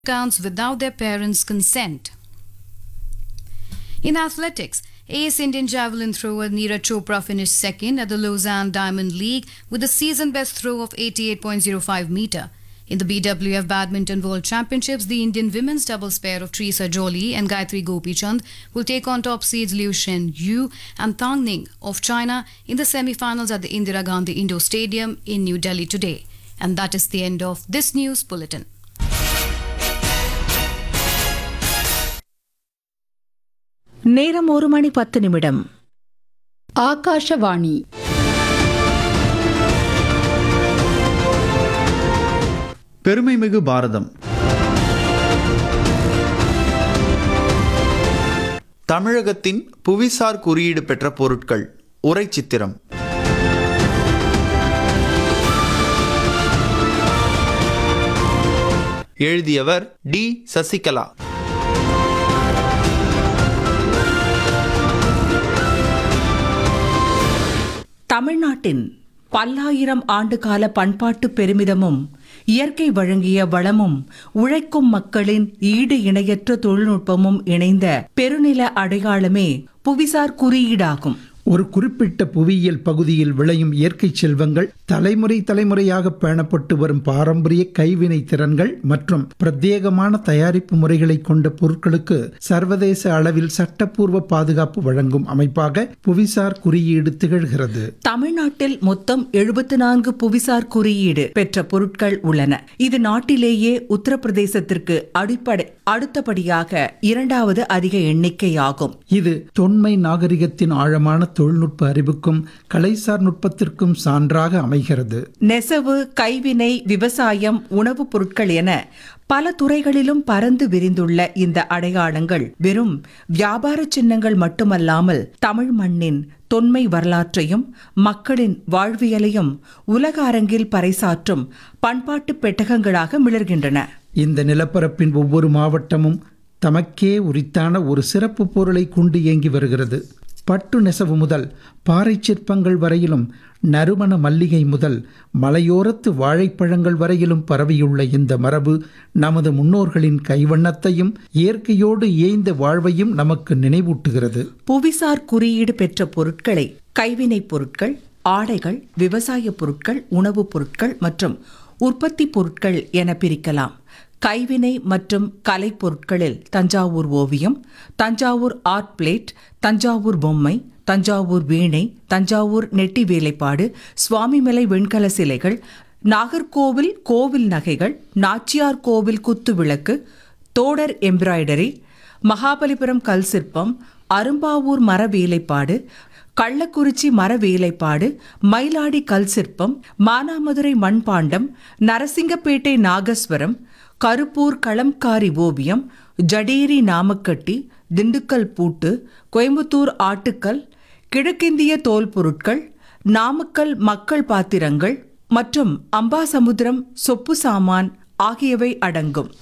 accounts without their parents' consent. In athletics, ace Indian javelin thrower Neeraj Chopra finished second at the Lausanne Diamond League with a season best throw of 88.05 meter. In the BWF Badminton World Championships, the Indian women's doubles pair of Teresa Jolie and Gayatri Gopichand will take on top seeds Liu Shen Yu and Tang Ning of China in the semi-finals at the Indira Gandhi Indoor Stadium in New Delhi today. And that is the end of this news bulletin. நேரம் ஒரு மணி பத்து நிமிடம் ஆகாஷவாணி பெருமைமிகு பாரதம் தமிழகத்தின் புவிசார் குறியீடு பெற்ற பொருட்கள் உரை சித்திரம் எழுதியவர் டி சசிகலா தமிழ்நாட்டின் பல்லாயிரம் ஆண்டுகால பண்பாட்டு பெருமிதமும் இயற்கை வழங்கிய வளமும் உழைக்கும் மக்களின் ஈடு இணையற்ற தொழில்நுட்பமும் இணைந்த பெருநில அடையாளமே புவிசார் குறியீடாகும் ஒரு குறிப்பிட்ட புவியியல் பகுதியில் விளையும் இயற்கை செல்வங்கள் தலைமுறை தலைமுறையாக பேணப்பட்டு வரும் பாரம்பரிய கைவினை திறன்கள் மற்றும் பிரத்யேகமான தயாரிப்பு முறைகளை கொண்ட பொருட்களுக்கு சர்வதேச அளவில் சட்டப்பூர்வ பாதுகாப்பு வழங்கும் அமைப்பாக புவிசார் குறியீடு திகழ்கிறது தமிழ்நாட்டில் மொத்தம் எழுபத்தி நான்கு புவிசார் குறியீடு பெற்ற பொருட்கள் உள்ளன இது நாட்டிலேயே உத்தரப்பிரதேசத்திற்கு அடிப்படை அடுத்தபடியாக இரண்டாவது அதிக எண்ணிக்கையாகும் இது தொன்மை நாகரிகத்தின் ஆழமான தொழில்நுட்ப அறிவுக்கும் கலைசார் நுட்பத்திற்கும் சான்றாக அமைகிறது நெசவு கைவினை விவசாயம் உணவுப் பொருட்கள் என பல துறைகளிலும் பறந்து விரிந்துள்ள இந்த அடையாளங்கள் வெறும் வியாபார சின்னங்கள் மட்டுமல்லாமல் தமிழ் மண்ணின் தொன்மை வரலாற்றையும் மக்களின் வாழ்வியலையும் உலக அரங்கில் பறைசாற்றும் பண்பாட்டு பெட்டகங்களாக மிளர்கின்றன இந்த நிலப்பரப்பின் ஒவ்வொரு மாவட்டமும் தமக்கே உரித்தான ஒரு சிறப்பு பொருளை கொண்டு இயங்கி வருகிறது பட்டு நெசவு முதல் பாறை சிற்பங்கள் வரையிலும் நறுமண மல்லிகை முதல் மலையோரத்து வாழைப்பழங்கள் வரையிலும் பரவியுள்ள இந்த மரபு நமது முன்னோர்களின் கைவண்ணத்தையும் இயற்கையோடு இயைந்த வாழ்வையும் நமக்கு நினைவூட்டுகிறது புவிசார் குறியீடு பெற்ற பொருட்களை கைவினைப் பொருட்கள் ஆடைகள் விவசாய பொருட்கள் உணவுப் பொருட்கள் மற்றும் உற்பத்தி பொருட்கள் என பிரிக்கலாம் கைவினை மற்றும் கலைப் பொருட்களில் தஞ்சாவூர் ஓவியம் தஞ்சாவூர் ஆர்ட் பிளேட் தஞ்சாவூர் பொம்மை தஞ்சாவூர் வீணை தஞ்சாவூர் நெட்டி வேலைப்பாடு சுவாமிமலை வெண்கல சிலைகள் நாகர்கோவில் கோவில் நகைகள் நாச்சியார் கோவில் குத்து விளக்கு தோடர் எம்ப்ராய்டரி மகாபலிபுரம் கல் சிற்பம் அரும்பாவூர் மர வேலைப்பாடு கள்ளக்குறிச்சி மர வேலைப்பாடு மயிலாடி கல் சிற்பம் மானாமதுரை மண்பாண்டம் நரசிங்கப்பேட்டை நாகஸ்வரம் கருப்பூர் களம்காரி ஓவியம் ஜடேரி நாமக்கட்டி திண்டுக்கல் பூட்டு கோயம்புத்தூர் ஆட்டுக்கல் கிழக்கிந்திய தோல் பொருட்கள் நாமக்கல் மக்கள் பாத்திரங்கள் மற்றும் அம்பாசமுத்திரம் சொப்பு சாமான் ஆகியவை அடங்கும்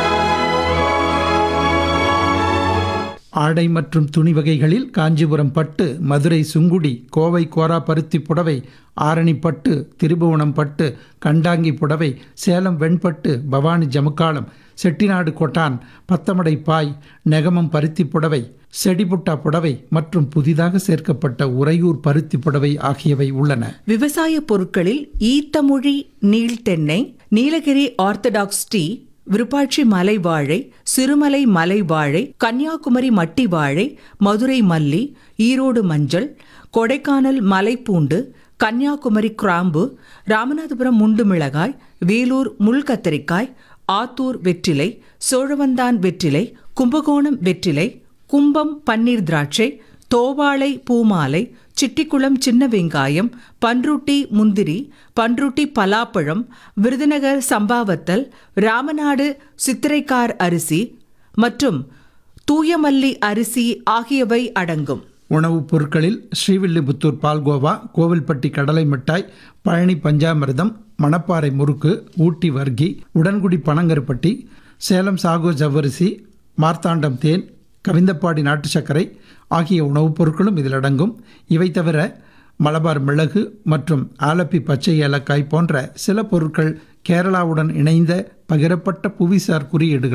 ஆடை மற்றும் துணி வகைகளில் காஞ்சிபுரம் பட்டு மதுரை சுங்குடி கோவை கோரா பருத்தி புடவை ஆரணி பட்டு திருபுவனம் பட்டு கண்டாங்கி புடவை சேலம் வெண்பட்டு பவானி ஜமுக்காலம் செட்டிநாடு கொட்டான் பத்தமடை பாய் நெகமம் பருத்தி புடவை செடிபுட்டா புடவை மற்றும் புதிதாக சேர்க்கப்பட்ட உறையூர் பருத்தி புடவை ஆகியவை உள்ளன விவசாய பொருட்களில் ஈத்தமொழி நீள்தென்னை நீலகிரி ஆர்த்தடாக்ஸ் டீ விருப்பாட்சி மலை வாழை சிறுமலை மலை வாழை கன்னியாகுமரி மட்டி வாழை மதுரை மல்லி ஈரோடு மஞ்சள் கொடைக்கானல் மலைப்பூண்டு கன்னியாகுமரி கிராம்பு ராமநாதபுரம் முண்டு மிளகாய் வேலூர் முள் கத்தரிக்காய் ஆத்தூர் வெற்றிலை சோழவந்தான் வெற்றிலை கும்பகோணம் வெற்றிலை கும்பம் பன்னீர் திராட்சை தோவாளை பூமாலை சிட்டிக்குளம் சின்ன வெங்காயம் பன்ருட்டி முந்திரி பன்ருட்டி பலாப்பழம் விருதுநகர் சம்பாவத்தல் ராமநாடு சித்திரைக்கார் அரிசி மற்றும் தூயமல்லி அரிசி ஆகியவை அடங்கும் உணவுப் பொருட்களில் ஸ்ரீவில்லிபுத்தூர் பால்கோவா கோவில்பட்டி கடலை மிட்டாய் பழனி பஞ்சாமிர்தம் மணப்பாறை முறுக்கு ஊட்டி வர்க்கி உடன்குடி பனங்கருப்பட்டி சேலம் சாகோ ஜவ்வரிசி மார்த்தாண்டம் தேன் கவிந்தப்பாடி நாட்டு சர்க்கரை ஆகிய உணவுப் பொருட்களும் இதில் அடங்கும் இவை தவிர மலபார் மிளகு மற்றும் ஆலப்பி பச்சை ஏலக்காய் போன்ற சில பொருட்கள் கேரளாவுடன் இணைந்த பகிரப்பட்ட புவிசார் குறியீடுகள்